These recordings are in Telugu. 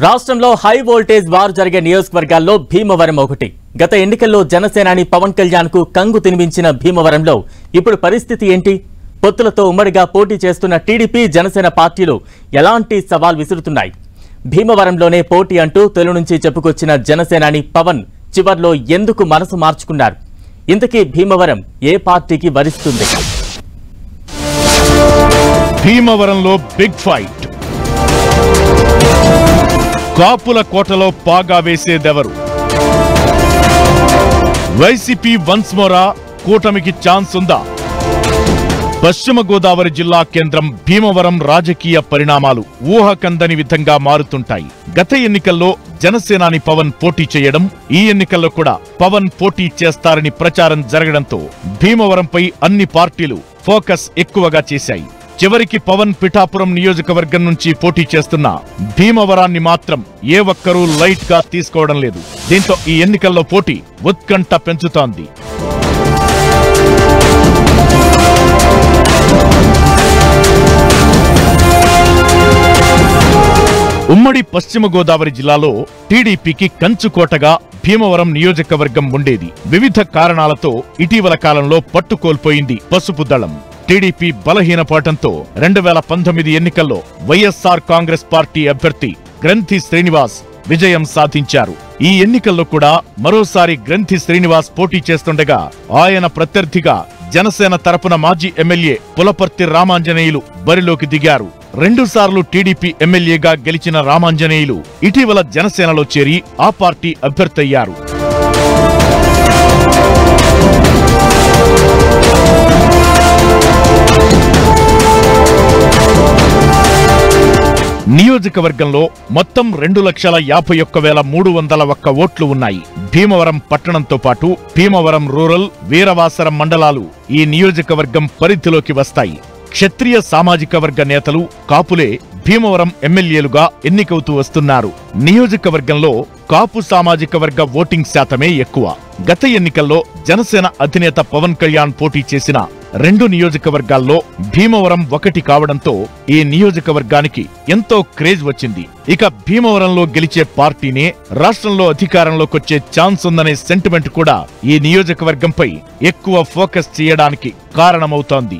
రాష్ట్రంలో హై వోల్టేజ్ వార్ జరిగే నియోజకవర్గాల్లో భీమవరం ఒకటి గత ఎన్నికల్లో జనసేనాని పవన్ కళ్యాణ్ కు కంగు తినిపించిన భీమవరంలో ఇప్పుడు పరిస్థితి ఏంటి పొత్తులతో ఉమ్మడిగా పోటీ చేస్తున్న టీడీపీ జనసేన పార్టీలు ఎలాంటి సవాల్ విసురుతున్నాయి భీమవరంలోనే పోటీ అంటూ తొలి నుంచి చెప్పుకొచ్చిన జనసేనాని పవన్ చివర్లో ఎందుకు మనసు మార్చుకున్నారు ఇంతకీ భీమవరం ఏ పార్టీకి వరిస్తుంది భీమవరంలో బిగ్ ఫైట్ కాపుల కోటలో పాగా వేసేదెవరు వైసీపీ వన్స్ మోరా కూటమికి ఛాన్స్ ఉందా పశ్చిమ గోదావరి జిల్లా కేంద్రం భీమవరం రాజకీయ పరిణామాలు ఊహకందని విధంగా మారుతుంటాయి గత ఎన్నికల్లో జనసేనాని పవన్ పోటీ చేయడం ఈ ఎన్నికల్లో కూడా పవన్ పోటీ చేస్తారని ప్రచారం జరగడంతో భీమవరంపై అన్ని పార్టీలు ఫోకస్ ఎక్కువగా చేశాయి చివరికి పవన్ పిఠాపురం నియోజకవర్గం నుంచి పోటీ చేస్తున్న భీమవరాన్ని మాత్రం ఏ ఒక్కరూ లైట్ గా తీసుకోవడం లేదు దీంతో ఈ ఎన్నికల్లో పోటీ ఉత్కంఠ పెంచుతోంది ఉమ్మడి పశ్చిమ గోదావరి జిల్లాలో టీడీపీకి కంచుకోటగా భీమవరం నియోజకవర్గం ఉండేది వివిధ కారణాలతో ఇటీవల కాలంలో పట్టు కోల్పోయింది పసుపు దళం టీడీపీ బలహీనపాఠంతో రెండు వేల పంతొమ్మిది ఎన్నికల్లో వైఎస్ఆర్ కాంగ్రెస్ పార్టీ అభ్యర్థి గ్రంథి శ్రీనివాస్ విజయం సాధించారు ఈ ఎన్నికల్లో కూడా మరోసారి గ్రంథి శ్రీనివాస్ పోటీ చేస్తుండగా ఆయన ప్రత్యర్థిగా జనసేన తరపున మాజీ ఎమ్మెల్యే పులపర్తి రామాంజనేయులు బరిలోకి దిగారు రెండుసార్లు టీడీపీ ఎమ్మెల్యేగా గెలిచిన రామాంజనేయులు ఇటీవల జనసేనలో చేరి ఆ పార్టీ అభ్యర్థయ్యారు నియోజకవర్గంలో మొత్తం రెండు లక్షల యాభై ఒక్క వేల మూడు వందల ఒక్క ఓట్లు ఉన్నాయి భీమవరం పట్టణంతో పాటు భీమవరం రూరల్ వీరవాసరం మండలాలు ఈ నియోజకవర్గం పరిధిలోకి వస్తాయి క్షత్రియ సామాజిక వర్గ నేతలు కాపులే భీమవరం ఎమ్మెల్యేలుగా ఎన్నికవుతూ వస్తున్నారు నియోజకవర్గంలో కాపు సామాజిక వర్గ ఓటింగ్ శాతమే ఎక్కువ గత ఎన్నికల్లో జనసేన అధినేత పవన్ కళ్యాణ్ పోటీ చేసిన రెండు నియోజకవర్గాల్లో భీమవరం ఒకటి కావడంతో ఈ నియోజకవర్గానికి ఎంతో క్రేజ్ వచ్చింది ఇక భీమవరంలో గెలిచే పార్టీనే రాష్ట్రంలో అధికారంలోకొచ్చే ఛాన్స్ ఉందనే సెంటిమెంట్ కూడా ఈ నియోజకవర్గంపై ఎక్కువ ఫోకస్ చేయడానికి కారణమవుతోంది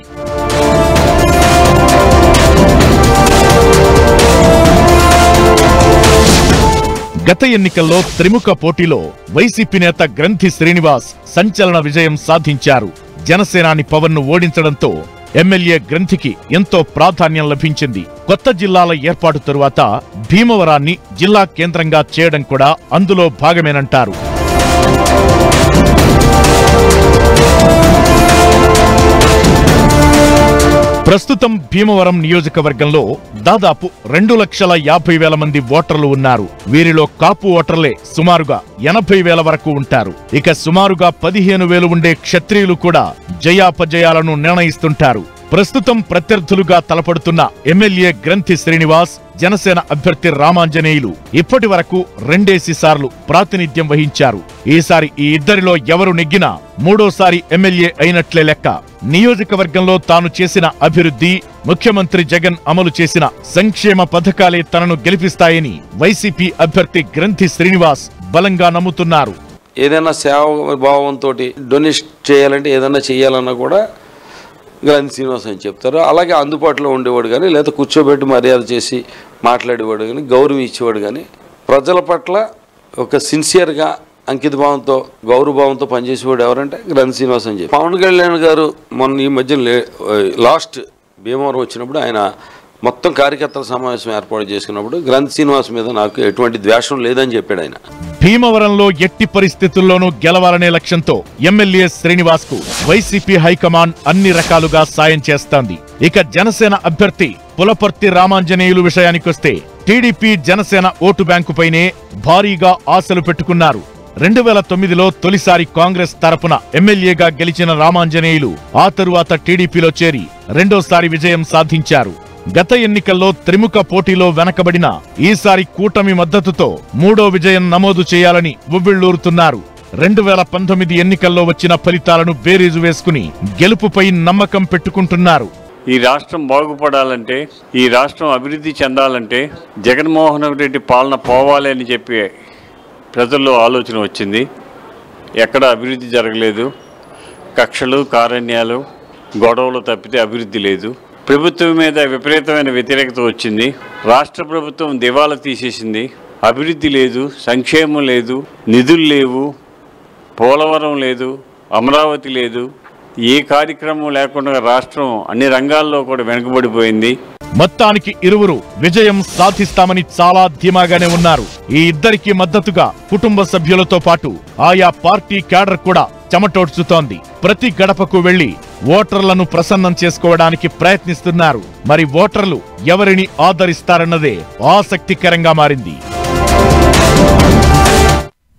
గత ఎన్నికల్లో త్రిముఖ పోటీలో వైసీపీ నేత గ్రంథి శ్రీనివాస్ సంచలన విజయం సాధించారు జనసేనాని పవన్ ను ఓడించడంతో ఎమ్మెల్యే గ్రంథికి ఎంతో ప్రాధాన్యం లభించింది కొత్త జిల్లాల ఏర్పాటు తరువాత భీమవరాన్ని జిల్లా కేంద్రంగా చేయడం కూడా అందులో భాగమేనంటారు ప్రస్తుతం భీమవరం నియోజకవర్గంలో దాదాపు రెండు లక్షల యాభై వేల మంది ఓటర్లు ఉన్నారు వీరిలో కాపు ఓటర్లే సుమారుగా ఎనభై వేల వరకు ఉంటారు ఇక సుమారుగా పదిహేను వేలు ఉండే క్షత్రియులు కూడా జయాపజయాలను నిర్ణయిస్తుంటారు ప్రస్తుతం ప్రత్యర్థులుగా తలపడుతున్న ఎమ్మెల్యే గ్రంథి శ్రీనివాస్ జనసేన అభ్యర్థి రామాంజనేయులు ఇప్పటి వరకు రెండేసి సార్లు ప్రాతినిధ్యం వహించారు ఈసారి ఈ ఇద్దరిలో ఎవరు నెగ్గినా మూడోసారి ఎమ్మెల్యే అయినట్లే లెక్క నియోజకవర్గంలో తాను చేసిన అభివృద్ధి ముఖ్యమంత్రి జగన్ అమలు చేసిన సంక్షేమ పథకాలే తనను గెలిపిస్తాయని వైసీపీ అభ్యర్థి గ్రంథి శ్రీనివాస్ బలంగా నమ్ముతున్నారు ఏదైనా సేవ భావంతో డొనేట్ చేయాలంటే ఏదైనా చేయాలన్నా కూడా గాంధీ శ్రీనివాస్ అని చెప్తారు అలాగే అందుబాటులో ఉండేవాడు కానీ లేదా కూర్చోబెట్టి మర్యాద చేసి మాట్లాడేవాడు కానీ గౌరవం ఇచ్చేవాడు కానీ ప్రజల పట్ల ఒక సిన్సియర్గా అంకిత భావంతో గౌరవభావంతో పనిచేసేవాడు ఎవరంటే గ్రంథి శ్రీనివాస్ అని చెప్పి పవన్ కళ్యాణ్ గారు మొన్న ఈ మధ్య లే లాస్ట్ భీమవరం వచ్చినప్పుడు ఆయన మొత్తం కార్యకర్తల సమావేశం ఏర్పాటు చేసుకున్నప్పుడు గ్రంథి శ్రీనివాస్ మీద నాకు ఎటువంటి ద్వేషం లేదని చెప్పాడు ఆయన భీమవరంలో ఎట్టి పరిస్థితుల్లోనూ గెలవాలనే లక్ష్యంతో ఎమ్మెల్యే శ్రీనివాస్ కు వైసీపీ హైకమాండ్ అన్ని రకాలుగా సాయం చేస్తాంది ఇక జనసేన అభ్యర్థి పులపర్తి రామాంజనేయులు విషయానికొస్తే టీడీపీ జనసేన ఓటు బ్యాంకుపైనే భారీగా ఆశలు పెట్టుకున్నారు రెండు వేల తొమ్మిదిలో తొలిసారి కాంగ్రెస్ తరపున ఎమ్మెల్యేగా గెలిచిన రామాంజనేయులు ఆ తరువాత టీడీపీలో చేరి రెండోసారి విజయం సాధించారు గత ఎన్నికల్లో త్రిముఖ పోటీలో వెనకబడిన ఈసారి కూటమి మద్దతుతో మూడో విజయం నమోదు చేయాలని ఉవ్విళ్లూరుతున్నారు రెండు వేల పంతొమ్మిది ఎన్నికల్లో వచ్చిన ఫలితాలను బేరీజు వేసుకుని గెలుపుపై నమ్మకం పెట్టుకుంటున్నారు ఈ రాష్ట్రం బాగుపడాలంటే ఈ రాష్ట్రం అభివృద్ధి చెందాలంటే జగన్మోహన్ రెడ్డి పాలన పోవాలి అని చెప్పి ప్రజల్లో ఆలోచన వచ్చింది ఎక్కడ అభివృద్ధి జరగలేదు కక్షలు కారణ్యాలు గొడవలు తప్పితే అభివృద్ధి లేదు ప్రభుత్వం మీద విపరీతమైన వ్యతిరేకత వచ్చింది రాష్ట్ర ప్రభుత్వం దివాలా తీసేసింది అభివృద్ధి లేదు సంక్షేమం లేదు నిధులు లేవు పోలవరం లేదు అమరావతి లేదు ఏ కార్యక్రమం లేకుండా రాష్ట్రం అన్ని రంగాల్లో కూడా వెనుకబడిపోయింది మొత్తానికి ఇరువురు విజయం సాధిస్తామని చాలా ధీమాగానే ఉన్నారు ఈ ఇద్దరికి మద్దతుగా కుటుంబ సభ్యులతో పాటు ఆయా పార్టీ క్యాడర్ కూడా చెమటోడ్చుతోంది ప్రతి గడపకు వెళ్లి ఓటర్లను ప్రసన్నం చేసుకోవడానికి ప్రయత్నిస్తున్నారు మరి ఓటర్లు ఎవరిని ఆదరిస్తారన్నదే ఆసక్తికరంగా మారింది